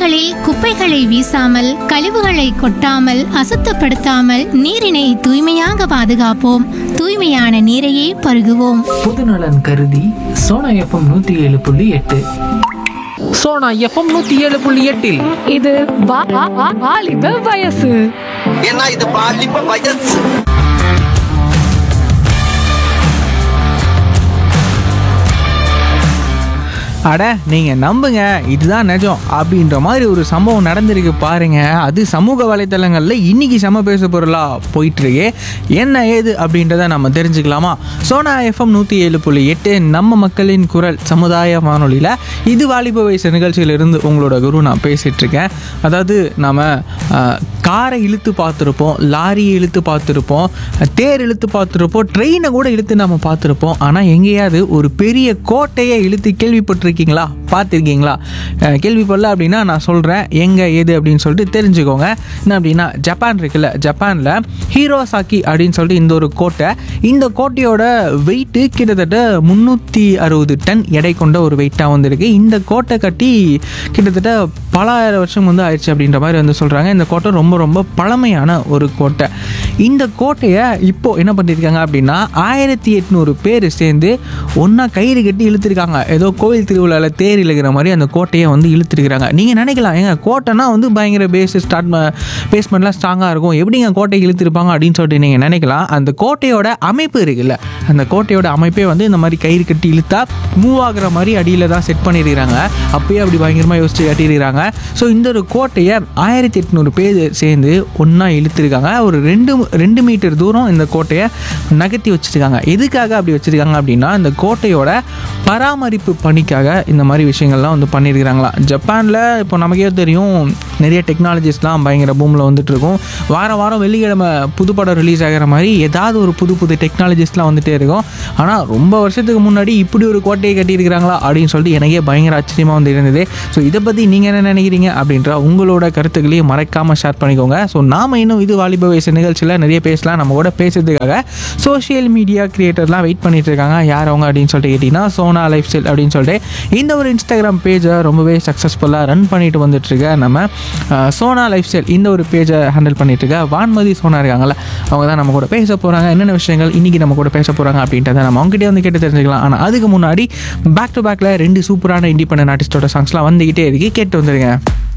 சாலைகளில் குப்பைகளை வீசாமல் கழிவுகளை கொட்டாமல் அசுத்தப்படுத்தாமல் நீரினை தூய்மையாக பாதுகாப்போம் தூய்மையான நீரையே பருகுவோம் பொதுநலன் கருதி சோனா எஃப்எம் நூற்றி ஏழு புள்ளி எட்டு சோனா எஃப்எம் நூற்றி ஏழு புள்ளி எட்டில் இது வா- வா- வா- வாலிப வயசு ஏன்னா இது பாலிப்ப வயசு அட நீங்கள் நம்புங்க இதுதான் நிஜம் அப்படின்ற மாதிரி ஒரு சம்பவம் நடந்திருக்கு பாருங்க அது சமூக வலைத்தளங்களில் இன்னைக்கு செம பேச பொருளாக போயிட்டுருக்கு என்ன ஏது அப்படின்றத நம்ம தெரிஞ்சுக்கலாமா சோனா எஃப்எம் நூற்றி ஏழு புள்ளி எட்டு நம்ம மக்களின் குரல் சமுதாய வானொலியில் இது வாலிப வயசு நிகழ்ச்சியிலிருந்து உங்களோட குரு நான் பேசிகிட்டு இருக்கேன் அதாவது நம்ம காரை இழுத்து பார்த்துருப்போம் லாரியை இழுத்து பார்த்துருப்போம் தேர் இழுத்து பார்த்துருப்போம் ட்ரெயினை கூட இழுத்து நம்ம பார்த்துருப்போம் ஆனால் எங்கேயாவது ஒரு பெரிய கோட்டையை இழுத்து கேள்விப்பட்டிருக்கீங்களா பார்த்துருக்கீங்களா அஹ் கேள்விப்படல அப்படின்னா நான் சொல்கிறேன் எங்கே ஏது அப்படின்னு சொல்லிட்டு தெரிஞ்சுக்கோங்க என்ன அப்படின்னா ஜப்பான் இருக்குல்ல ஜப்பானில் ஹீரோசாக்கி அப்படின்னு சொல்லிட்டு இந்த ஒரு கோட்டை இந்த கோட்டையோட வெயிட்டு கிட்டத்தட்ட முந்நூற்றி அறுபது டன் எடை கொண்ட ஒரு வெயிட்டாக வந்திருக்கு இந்த கோட்டை கட்டி கிட்டத்தட்ட பல ஆயிரம் வருஷம் வந்து ஆயிடுச்சு அப்படின்ற மாதிரி வந்து சொல்கிறாங்க இந்த கோட்டை ரொம்ப ரொம்ப பழமையான ஒரு கோட்டை இந்த கோட்டையை இப்போ என்ன பண்ணியிருக்காங்க அப்படின்னா ஆயிரத்தி எட்நூறு பேர் சேர்ந்து ஒன்றா கயிறு கட்டி இழுத்துருக்காங்க ஏதோ கோவில் திருவிழாவில் தேர் இழுக்கிற மாதிரி அந்த கோட்டையை வந்து இழுத்துருக்காங்க நீங்கள் நினைக்கலாம் ஏங்க கோட்டைனா வந்து பயங்கர பேஸ் ஸ்டார்ட் பேஸ்மெண்ட்லாம் ஸ்ட்ராங்காக இருக்கும் எப்படிங்க கோட்டை இழுத்துருப்பாங்க அப்படின்னு சொல்லிட்டு நீங்கள் நினைக்கலாம் அந்த கோட்டையோட அமைப்பு இருக்குல்ல அந்த கோட்டையோட அமைப்பே வந்து இந்த மாதிரி கயிறு கட்டி இழுத்தா மூவ் ஆகுற மாதிரி அடியில் தான் செட் பண்ணியிருக்கிறாங்க அப்பயே அப்படி பயங்கரமாக யோசிச்சு கட்டியிருக்கிறாங்க ஸோ இந்த ஒரு கோட்டையை ஆயிரத்தி எட்நூறு பேர் சேர்ந்து ஒன்றா இழுத்துருக்காங்க ஒரு ரெண்டு ரெண்டு மீட்டர் தூரம் இந்த கோட்டையை நகர்த்தி வச்சுருக்காங்க எதுக்காக அப்படி வச்சுருக்காங்க அப்படின்னா இந்த கோட்டையோட பராமரிப்பு பணிக்காக இந்த மாதிரி விஷயங்கள்லாம் வந்து பண்ணியிருக்கிறாங்களாம் ஜப்பானில் இப்போ நமக்கே தெரியும் நிறைய டெக்னாலஜிஸ்லாம் பயங்கர பூமில் வந்துட்டு இருக்கும் வாரம் வாரம் வெள்ளிக்கிழமை புது படம் ரிலீஸ் ஆகிற மாதிரி ஏதாவது ஒரு புது புது டெக்னாலஜிஸ்லாம் வந்துட்டே இருக்கும் ஆனால் ரொம்ப வருஷத்துக்கு முன்னாடி இப்படி ஒரு கோட்டையை கட்டியிருக்கிறாங்களா அப்படின்னு சொல்லிட்டு எனக்கே பயங்கர ஆச்சரியமாக வந்து இருந்தது ஸோ இதை பற்றி நீங்கள் என்ன நினைக்கிறீங்க அப்படின்ற உங்களோட கருத்துக்களையும் மறக்காமல் ஷேர் பண்ணிக்கோங்க ஸோ நாம இன்னும் இது வாலிப வயசு நிகழ்ச்சியில் நிறைய பேசலாம் நம்ம கூட பேசுறதுக்காக சோஷியல் மீடியா கிரியேட்டர்லாம் வெயிட் பண்ணிட்டு இருக்காங்க யார் அவங்க அப்படின்னு சொல்லிட்டு கேட்டிங்கன்னா சோனா லைஃப் ஸ்டைல் அப்படின்னு சொல்லிட்டு இந்த ஒரு இன்ஸ்டாகிராம் பேஜை ரொம்பவே சக்ஸஸ்ஃபுல்லாக ரன் பண்ணிட்டு வந்துட்டு இருக்க நம்ம அஹ், சோனா லைஃப் ஸ்டைல் இந்த ஒரு பேஜை ஹேண்டில் பண்ணிட்டு இருக்க வான்மதி சோனா இருக்காங்கல்ல அவங்க தான் நம்ம கூட பேச போகிறாங்க என்னென்ன விஷயங்கள் இன்றைக்கி நம்ம கூட பேச போகிறாங்க அப்படின்றத நம்ம அவங்ககிட்டே வந்து கேட்டு தெரிஞ்சுக்கலாம் ஆனால் அதுக்கு முன்னாடி பேக் டு பேக்கில் ரெண்டு சூப்பரான இண்டிபெண்டன்ட் ஆர்டிஸ்டோட சாங்ஸ்லாம் வந்துக்கிட்டே இருக்கு கேட்டு வந்துருங்க